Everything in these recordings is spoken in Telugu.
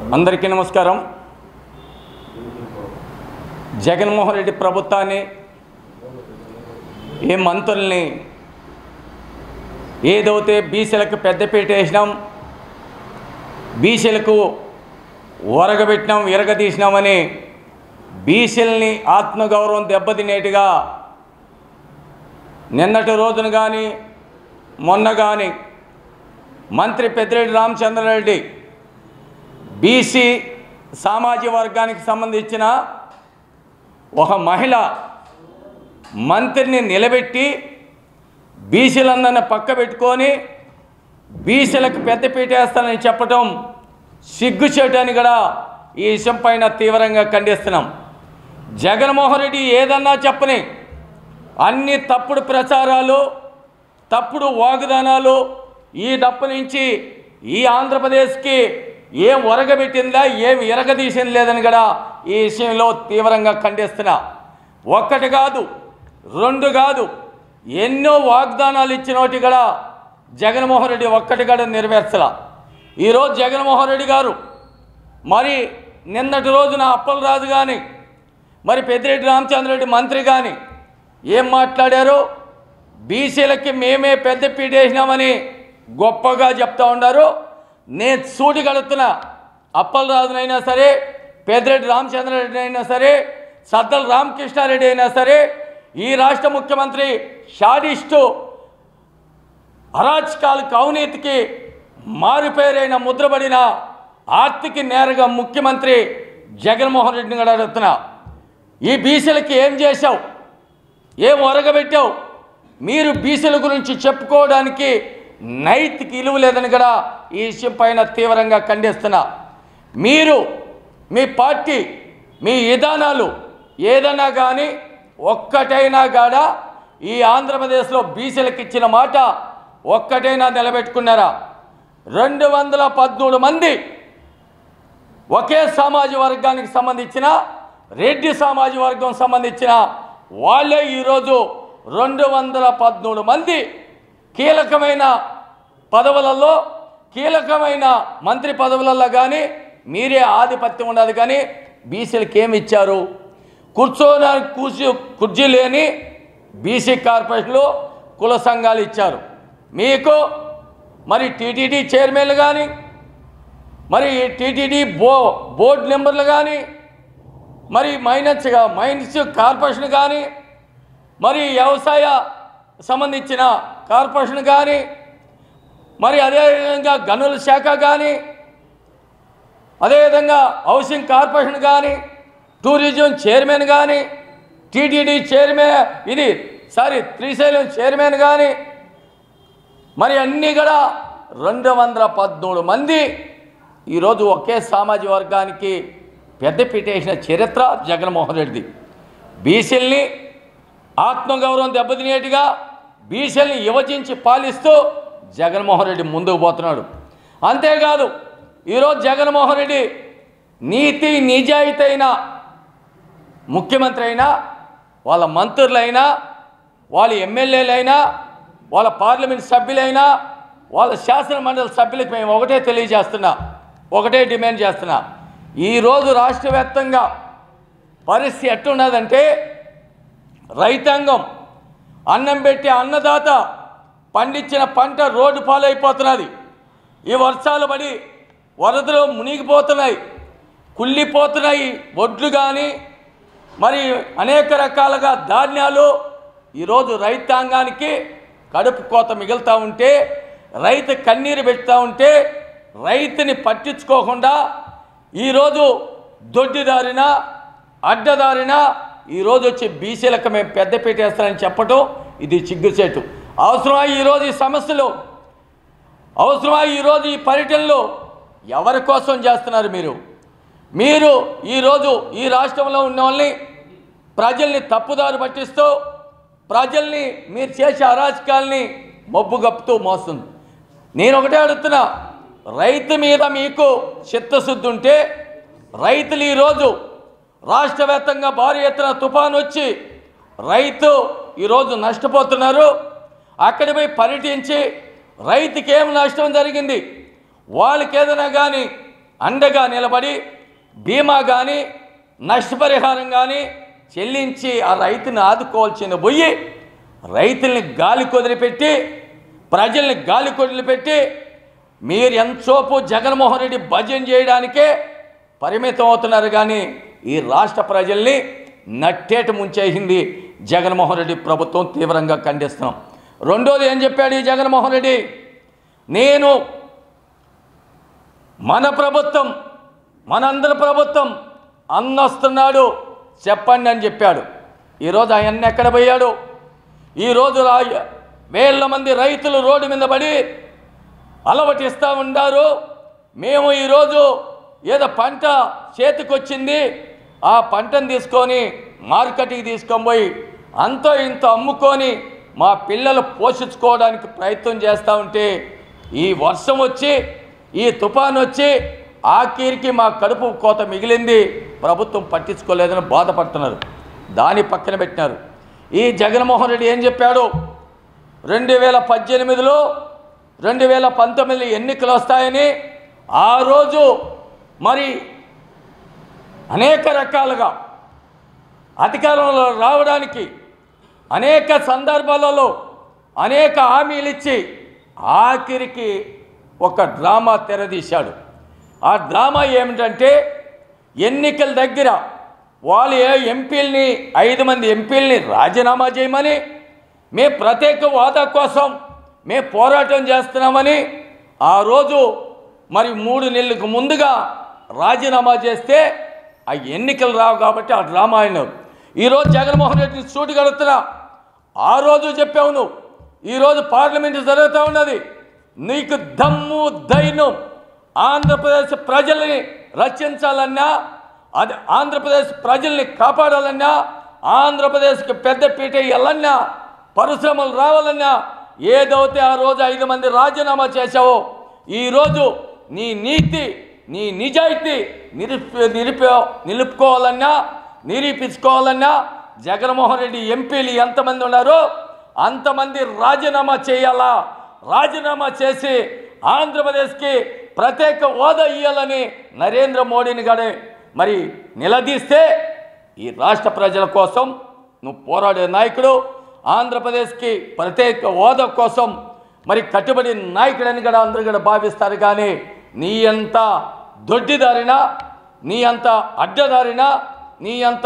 అందరికీ నమస్కారం జగన్మోహన్ రెడ్డి ప్రభుత్వాన్ని ఏ మంత్రుల్ని ఏదైతే బీసీలకు పెద్దపీట వేసినాం బీసీలకు ఒరగబెట్టినాం విరగదీసినామని బీసీలని ఆత్మగౌరవం దెబ్బతినేట్టుగా నిన్నటి రోజున కానీ మొన్న కానీ మంత్రి పెద్దిరెడ్డి రామచంద్రారెడ్డి బీసీ సామాజిక వర్గానికి సంబంధించిన ఒక మహిళ మంత్రిని నిలబెట్టి బీసీలందరిని పక్క పెట్టుకొని బీసీలకు పెద్దపీట వేస్తానని చెప్పటం సిగ్గుచేటని కూడా ఈ విషయం పైన తీవ్రంగా ఖండిస్తున్నాం జగన్మోహన్ రెడ్డి ఏదన్నా చెప్పని అన్ని తప్పుడు ప్రచారాలు తప్పుడు వాగ్దానాలు ఈ డప్పు నుంచి ఈ ఆంధ్రప్రదేశ్కి ఏం ఒరగబెట్టిందా ఏం ఇరగదీసింది లేదని కూడా ఈ విషయంలో తీవ్రంగా ఖండిస్తున్నా ఒక్కటి కాదు రెండు కాదు ఎన్నో వాగ్దానాలు ఇచ్చినోటి కూడా జగన్మోహన్ రెడ్డి ఒక్కటి కూడా నెరవేర్చలా ఈరోజు జగన్మోహన్ రెడ్డి గారు మరి నిన్నటి రోజున అప్పలరాజు కానీ మరి పెద్దిరెడ్డి రామచంద్రరెడ్డి మంత్రి కానీ ఏం మాట్లాడారు బీసీలకి మేమే పెద్ద పీట వేసినామని గొప్పగా చెప్తా ఉన్నారు నేను సూటి కడుతున్నా అప్పలరాజునైనా సరే పెద్దిరెడ్డి రామచంద్రారెడ్డి అయినా సరే సద్దల రామకృష్ణారెడ్డి అయినా సరే ఈ రాష్ట్ర ముఖ్యమంత్రి షాడిస్టు అరాచకాలకు అవినీతికి మారుపేరైన ముద్రపడిన ఆర్థిక నేరగా ముఖ్యమంత్రి జగన్మోహన్ రెడ్డిని కూడా అడుగుతున్నా ఈ బీసీలకి ఏం చేశావు ఏం ఒరగబెట్టావు మీరు బీసీల గురించి చెప్పుకోవడానికి నైతిక ఇలువ లేదని కూడా ఈ విషయం పైన తీవ్రంగా ఖండిస్తున్నా మీరు మీ పార్టీ మీ విధానాలు ఏదైనా కానీ ఒక్కటైనా కాడ ఈ ఆంధ్రప్రదేశ్లో బీసీలకు ఇచ్చిన మాట ఒక్కటైనా నిలబెట్టుకున్నారా రెండు వందల పదమూడు మంది ఒకే సామాజిక వర్గానికి సంబంధించిన రెడ్డి సామాజిక వర్గం సంబంధించిన వాళ్ళే ఈరోజు రెండు వందల పదమూడు మంది కీలకమైన పదవులలో కీలకమైన మంత్రి పదవులలో కానీ మీరే ఆధిపత్యం ఉండదు కానీ బీసీలకు ఏమి ఇచ్చారు కూర్చోడానికి కూర్చో కుర్చీ లేని బీసీ కార్పొరేషన్లు కుల సంఘాలు ఇచ్చారు మీకు మరి టీటీడీ చైర్మన్లు కానీ మరి టీటీడీ బో బోర్డు మెంబర్లు కానీ మరి మైనస్ మైన్స్ కార్పొరేషన్ కానీ మరి వ్యవసాయ సంబంధించిన కార్పొరేషన్ కానీ మరి అదేవిధంగా గనుల శాఖ కానీ అదేవిధంగా హౌసింగ్ కార్పొరేషన్ కానీ టూరిజం చైర్మన్ కానీ టీటీడీ చైర్మన్ ఇది సారీ శ్రీశైలం చైర్మన్ కానీ మరి అన్నీ కూడా రెండు వందల పద్మూడు మంది ఈరోజు ఒకే సామాజిక వర్గానికి పెద్దపీట వేసిన చరిత్ర జగన్మోహన్ రెడ్డిది బీసీల్ని ఆత్మగౌరవం దెబ్బతినేట్టుగా బీసీల్ని విభజించి పాలిస్తూ జగన్మోహన్ రెడ్డి ముందుకు పోతున్నాడు అంతేకాదు ఈరోజు జగన్మోహన్ రెడ్డి నీతి నిజాయితీ అయిన ముఖ్యమంత్రి అయినా వాళ్ళ మంత్రులైనా వాళ్ళ ఎమ్మెల్యేలైనా వాళ్ళ పార్లమెంట్ సభ్యులైనా వాళ్ళ శాసన మండలి సభ్యులకు మేము ఒకటే తెలియజేస్తున్నా ఒకటే డిమాండ్ చేస్తున్నా ఈరోజు రాష్ట్ర వ్యాప్తంగా పరిస్థితి ఎట్టున్నదంటే రైతాంగం అన్నం పెట్టి అన్నదాత పండించిన పంట రోడ్డు పాలైపోతున్నది ఈ వర్షాలు పడి వరదలు మునిగిపోతున్నాయి కుళ్ళిపోతున్నాయి వడ్లు కానీ మరి అనేక రకాలుగా ధాన్యాలు ఈరోజు రైతాంగానికి కడుపు కోత మిగులుతూ ఉంటే రైతు కన్నీరు పెడతా ఉంటే రైతుని పట్టించుకోకుండా ఈరోజు దొడ్డిదారిన అడ్డదారిన ఈరోజు వచ్చి బీసీలకు మేము పెద్దపీట వేస్తానని చెప్పటం ఇది చిగ్గుచేటు అవసరమా ఈరోజు ఈ సమస్యలు అవసరమా ఈరోజు ఈ పర్యటనలో ఎవరి కోసం చేస్తున్నారు మీరు మీరు ఈరోజు ఈ రాష్ట్రంలో ఉన్న వాళ్ళని ప్రజల్ని తప్పుదారి పట్టిస్తూ ప్రజల్ని మీరు చేసే అరాచకాల్ని మబ్బు గప్పుతూ మోస్తుంది నేను ఒకటే అడుగుతున్నా రైతు మీద మీకు చిత్తశుద్ధి ఉంటే రైతులు ఈరోజు రాష్ట్ర వ్యాప్తంగా భారీ ఎత్తున తుఫాను వచ్చి రైతు ఈరోజు నష్టపోతున్నారు అక్కడ పోయి పర్యటించి రైతుకి ఏం నష్టం జరిగింది వాళ్ళకి ఏదైనా కానీ అండగా నిలబడి బీమా కానీ నష్టపరిహారం కానీ చెల్లించి ఆ రైతుని ఆదుకోవాల్సిన పోయి రైతుల్ని గాలి కుదిలిపెట్టి ప్రజల్ని గాలి కొదిలిపెట్టి మీరు ఎంతోపు జగన్మోహన్ రెడ్డి భజన చేయడానికే పరిమితం అవుతున్నారు కానీ ఈ రాష్ట్ర ప్రజల్ని నట్టేట ముంచేసింది జగన్మోహన్ రెడ్డి ప్రభుత్వం తీవ్రంగా ఖండిస్తున్నాం రెండోది ఏం చెప్పాడు ఈ జగన్మోహన్ రెడ్డి నేను మన ప్రభుత్వం మనందరి ప్రభుత్వం అన్నొస్తున్నాడు చెప్పండి అని చెప్పాడు ఈరోజు ఆయన ఎక్కడ పోయాడు ఈరోజు రా వేల మంది రైతులు రోడ్డు మీద పడి అలవటిస్తూ ఉండారు మేము ఈరోజు ఏదో పంట చేతికొచ్చింది ఆ పంటను తీసుకొని మార్కెట్కి తీసుకొని పోయి అంతో ఇంత అమ్ముకొని మా పిల్లలు పోషించుకోవడానికి ప్రయత్నం చేస్తూ ఉంటే ఈ వర్షం వచ్చి ఈ తుఫాన్ వచ్చి ఆఖరికి మా కడుపు కోత మిగిలింది ప్రభుత్వం పట్టించుకోలేదని బాధపడుతున్నారు దాని పక్కన పెట్టినారు ఈ జగన్మోహన్ రెడ్డి ఏం చెప్పాడు రెండు వేల పద్దెనిమిదిలో రెండు వేల పంతొమ్మిది ఎన్నికలు వస్తాయని ఆ రోజు మరి అనేక రకాలుగా అధికారంలో రావడానికి అనేక సందర్భాలలో అనేక హామీలు ఇచ్చి ఆఖరికి ఒక డ్రామా తెరదీశాడు ఆ డ్రామా ఏమిటంటే ఎన్నికల దగ్గర వాళ్ళు ఏ ఎంపీల్ని ఐదు మంది ఎంపీల్ని రాజీనామా చేయమని మే ప్రత్యేక హోదా కోసం మే పోరాటం చేస్తున్నామని ఆ రోజు మరి మూడు నెలలకు ముందుగా రాజీనామా చేస్తే ఆ ఎన్నికలు రావు కాబట్టి ఆ డ్రామా అయినారు ఈరోజు జగన్మోహన్ రెడ్డిని సూటి కడుతున్నా ఆ రోజు చెప్పావు నువ్వు ఈరోజు పార్లమెంట్ జరుగుతూ ఉన్నది నీకు దమ్ము ధైర్యం ఆంధ్రప్రదేశ్ ప్రజల్ని రక్షించాలన్నా అది ఆంధ్రప్రదేశ్ ప్రజల్ని కాపాడాలన్నా ఆంధ్రప్రదేశ్కి పెద్ద పీట ఇవ్వాలన్నా పరిశ్రమలు రావాలన్నా ఏదైతే ఆ రోజు ఐదు మంది రాజీనామా చేశావో ఈరోజు నీ నీతి నీ నిజాయితీ నిరూప నిరూప నిలుపుకోవాలన్నా నిరూపించుకోవాలన్నా జగన్మోహన్ రెడ్డి ఎంపీలు ఎంతమంది ఉన్నారో అంతమంది రాజీనామా చేయాలా రాజీనామా చేసి ఆంధ్రప్రదేశ్కి ప్రత్యేక హోదా ఇవ్వాలని నరేంద్ర మోడీని గడే మరి నిలదీస్తే ఈ రాష్ట్ర ప్రజల కోసం నువ్వు పోరాడే నాయకుడు ఆంధ్రప్రదేశ్కి ప్రత్యేక హోదా కోసం మరి కట్టుబడి నాయకుడని కూడా అందరూ కూడా భావిస్తారు కానీ నీ అంత దొడ్డిదారినా నీ అంత అడ్డదారినా నీ అంత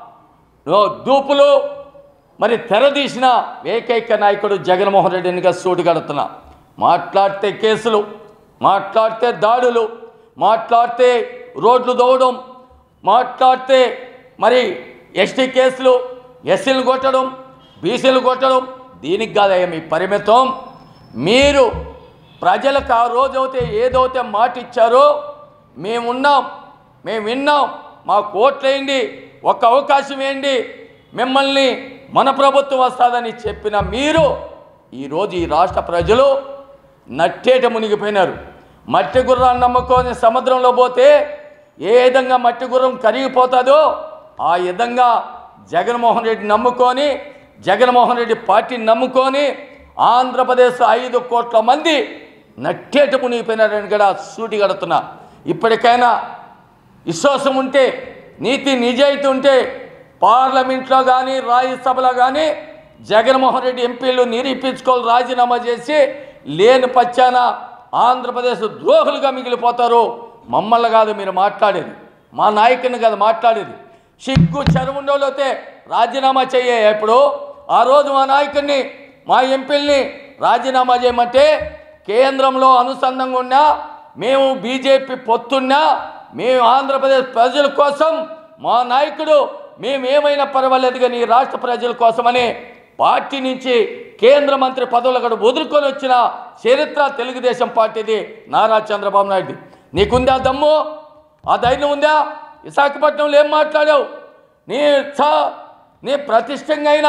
ఓ దూపులు మరి తెరదీసిన ఏకైక నాయకుడు జగన్మోహన్ రెడ్డినిగా సూటి కడుతున్నా మాట్లాడితే కేసులు మాట్లాడితే దాడులు మాట్లాడితే రోడ్లు దోవడం మాట్లాడితే మరి ఎస్టీ కేసులు ఎస్సీలు కొట్టడం బీసీలు కొట్టడం దీనికి కాదయ్యా మీ పరిమితం మీరు ప్రజలకు ఆ రోజైతే ఏదైతే మాట ఇచ్చారో మేమున్నాం మేము విన్నాం మాకు ఓట్లేయండి ఒక అవకాశం వేయండి మిమ్మల్ని మన ప్రభుత్వం వస్తుందని చెప్పిన మీరు ఈరోజు ఈ రాష్ట్ర ప్రజలు నట్టేట మునిగిపోయినారు మట్టి గుర్రాన్ని నమ్ముకొని సముద్రంలో పోతే ఏ విధంగా మట్టి గుర్రం కరిగిపోతుందో ఆ విధంగా జగన్మోహన్ రెడ్డి నమ్ముకొని జగన్మోహన్ రెడ్డి పార్టీని నమ్ముకొని ఆంధ్రప్రదేశ్ ఐదు కోట్ల మంది నట్టేట మునిగిపోయినారని కూడా సూటి కడుతున్నా ఇప్పటికైనా విశ్వాసం ఉంటే నీతి నిజాయితీ ఉంటే పార్లమెంట్లో కానీ రాజ్యసభలో కానీ జగన్మోహన్ రెడ్డి ఎంపీలు నిరూపించుకోవాలి రాజీనామా చేసి లేని పచ్చాన ఆంధ్రప్రదేశ్ ద్రోహులుగా మిగిలిపోతారు మమ్మల్ని కాదు మీరు మాట్లాడేది మా నాయకుని కాదు మాట్లాడేది సిగ్గు చెరువుండోలైతే రాజీనామా చెయ్యే ఇప్పుడు ఆ రోజు మా నాయకుడిని మా ఎంపీల్ని రాజీనామా చేయమంటే కేంద్రంలో అనుసంధానంగా ఉన్నా మేము బీజేపీ పొత్తున్నా మేము ఆంధ్రప్రదేశ్ ప్రజల కోసం మా నాయకుడు మేము ఏమైనా పర్వాలేదు కానీ ఈ రాష్ట్ర ప్రజల కోసమని పార్టీ నుంచి కేంద్ర మంత్రి పదవులు అక్కడ వదులుకొని వచ్చిన చరిత్ర తెలుగుదేశం పార్టీది నారా చంద్రబాబు నాయుడు నీకుందా దమ్ము ఆ ధైర్యం ఉందా విశాఖపట్నంలో ఏం మాట్లాడావు నీ సా నీ ప్రతిష్టంగా అయినా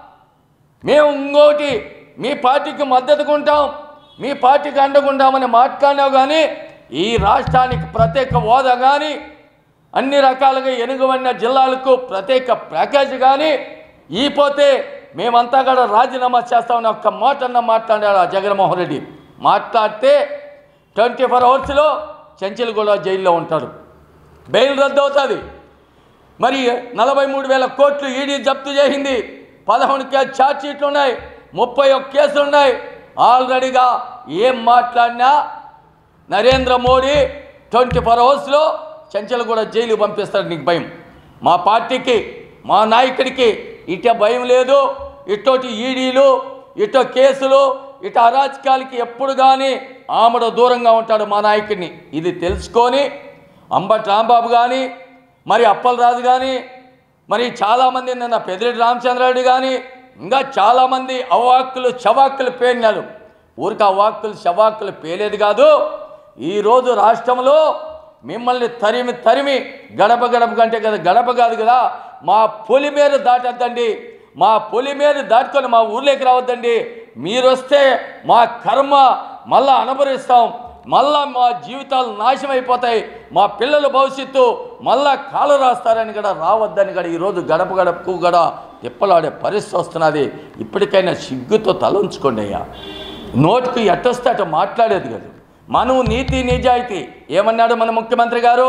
మేము ఇంకోటి మీ పార్టీకి మద్దతుగా ఉంటాం మీ పార్టీకి అండగా ఉంటామని మాట్లాడినావు కానీ ఈ రాష్ట్రానికి ప్రత్యేక హోదా కానీ అన్ని రకాలుగా ఎనుగబడిన జిల్లాలకు ప్రత్యేక ప్యాకేజ్ కానీ ఈ పోతే మేమంతా కూడా రాజీనామా చేస్తామని ఒక్క మాట అన్న మాట్లాడాడు ఆ జగన్మోహన్ రెడ్డి మాట్లాడితే ట్వంటీ ఫోర్ అవర్స్లో చెంచల్గూడ జైల్లో ఉంటాడు బెయిల్ రద్దు అవుతుంది మరి నలభై మూడు వేల కోట్లు ఈడీ జప్తు చేసింది పదకొండు కే ఛార్జ్ షీట్లు ఉన్నాయి ముప్పై ఒక్క కేసులు ఉన్నాయి ఆల్రెడీగా ఏం మాట్లాడినా నరేంద్ర మోడీ ట్వంటీ ఫోర్ అవర్స్లో చెంచల్గూడ జైలు పంపిస్తాడు నీకు భయం మా పార్టీకి మా నాయకుడికి ఇట భయం లేదు ఇటోటి ఈడీలు ఇటో కేసులు ఇట అరాచకాలకి ఎప్పుడు కానీ ఆమెడ దూరంగా ఉంటాడు మా నాయకుడిని ఇది తెలుసుకొని అంబటి రాంబాబు కానీ మరి అప్పలరాజు కానీ మరి చాలామంది నిన్న పెదిరెడ్డి రామచంద్రారెడ్డి కానీ ఇంకా చాలామంది అవాక్కులు చవాక్కులు పేరినారు ఊరికి అవాక్కులు చవాక్కులు పేలేదు కాదు ఈరోజు రాష్ట్రంలో మిమ్మల్ని తరిమి తరిమి గడప గడప కంటే కదా గడప కాదు కదా మా పొలిమేర దాటద్దండి మా పొలిమేర దాటుకొని మా ఊర్లోకి రావద్దండి మీరు వస్తే మా కర్మ మళ్ళా అనుభవిస్తాం మళ్ళా మా జీవితాలు నాశనం అయిపోతాయి మా పిల్లల భవిష్యత్తు మళ్ళా కాలు రాస్తారని కూడా రావద్దని కూడా ఈరోజు గడప గడపకు కూడా తిప్పలాడే పరిస్థితి వస్తున్నది ఇప్పటికైనా సిగ్గుతో తలంచుకోండి అయ్యా నోటికి ఎట్టొస్తే అటు మాట్లాడేది కదా మను నీతి నిజాయితీ ఏమన్నాడు మన ముఖ్యమంత్రి గారు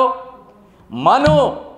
మను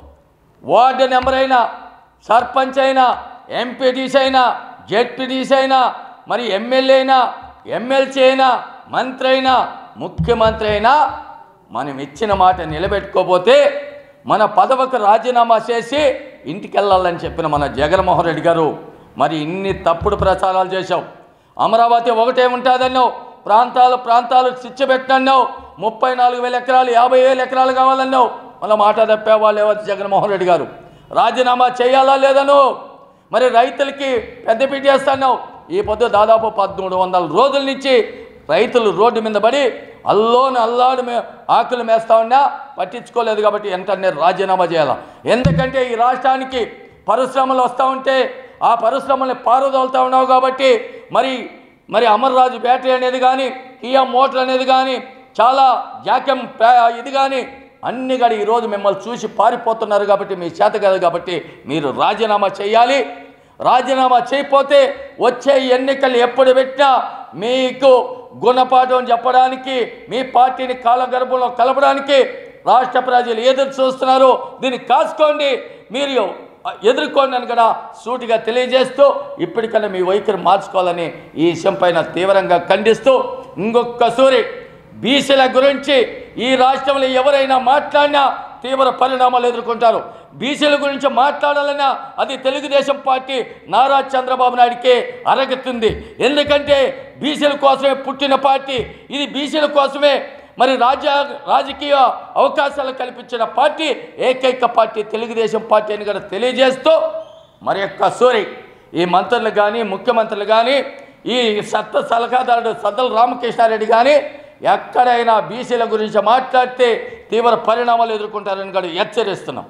వార్డు నెంబర్ అయినా సర్పంచ్ అయినా ఎంపీటీసీ అయినా జెడ్పీటీసీ అయినా మరి ఎమ్మెల్యే అయినా ఎమ్మెల్సీ అయినా మంత్రి అయినా ముఖ్యమంత్రి అయినా మనం ఇచ్చిన మాట నిలబెట్టుకోపోతే మన పదవికి రాజీనామా చేసి ఇంటికి వెళ్ళాలని చెప్పిన మన జగన్మోహన్ రెడ్డి గారు మరి ఇన్ని తప్పుడు ప్రచారాలు చేశాం అమరావతి ఒకటే ఉంటుందన్నావు ప్రాంతాలు ప్రాంతాలు చిచ్చబెట్టన్నావు ముప్పై నాలుగు వేల ఎకరాలు యాభై వేల ఎకరాలు కావాలన్నావు మళ్ళీ మాట తప్పేవా లేవద్దు జగన్మోహన్ రెడ్డి గారు రాజీనామా చేయాలా లేదను మరి రైతులకి పెద్దపీట చేస్తున్నావు ఈ పొద్దు దాదాపు పదమూడు వందల రోజుల నుంచి రైతులు రోడ్డు మీద పడి అల్లోని అల్లాడు మే ఆకులు మేస్తా ఉన్నా పట్టించుకోలేదు కాబట్టి వెంటనే రాజీనామా చేయాలి ఎందుకంటే ఈ రాష్ట్రానికి పరిశ్రమలు వస్తూ ఉంటే ఆ పరిశ్రమల్ని పారుదోలుతూ ఉన్నావు కాబట్టి మరి మరి అమర్రాజు బ్యాటరీ అనేది కానీ కియా మోటార్ అనేది కానీ చాలా జాక్యం ప్యా- ఇది కానీ అన్ని కూడా ఈరోజు మిమ్మల్ని చూసి పారిపోతున్నారు కాబట్టి మీ చేత కాదు కాబట్టి మీరు రాజీనామా చేయాలి రాజీనామా చేయకపోతే వచ్చే ఎన్నికలు ఎప్పుడు పెట్టినా మీకు గుణపాఠం చెప్పడానికి మీ పార్టీని కాలగర్భంలో కలపడానికి రాష్ట్ర ప్రజలు ఎదురు చూస్తున్నారు దీన్ని కాసుకోండి మీరు ఎదుర్కోండి అని కూడా సూటిగా తెలియజేస్తూ ఇప్పటికన్నా మీ వైఖరి మార్చుకోవాలని ఈ విషయం పైన తీవ్రంగా ఖండిస్తూ ఇంకొకసారి బీసీల గురించి ఈ రాష్ట్రంలో ఎవరైనా మాట్లాడినా తీవ్ర పరిణామాలు ఎదుర్కొంటారు బీసీల గురించి మాట్లాడాలన్నా అది తెలుగుదేశం పార్టీ నారా చంద్రబాబు నాయుడికే అరగతుంది ఎందుకంటే బీసీల కోసమే పుట్టిన పార్టీ ఇది బీసీల కోసమే మరి రాజ్య రాజకీయ అవకాశాలు కల్పించిన పార్టీ ఏకైక పార్టీ తెలుగుదేశం పార్టీ అని కూడా తెలియజేస్తూ మరి యొక్క సూరి ఈ మంత్రులు కానీ ముఖ్యమంత్రులు కానీ ఈ సత్త సలహాదారుడు సద్దల రామకృష్ణారెడ్డి కానీ ఎక్కడైనా బీసీల గురించి మాట్లాడితే తీవ్ర పరిణామాలు ఎదుర్కొంటారని కూడా హెచ్చరిస్తున్నాం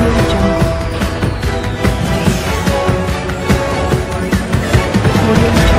Audio Jungle. Audio Jungle.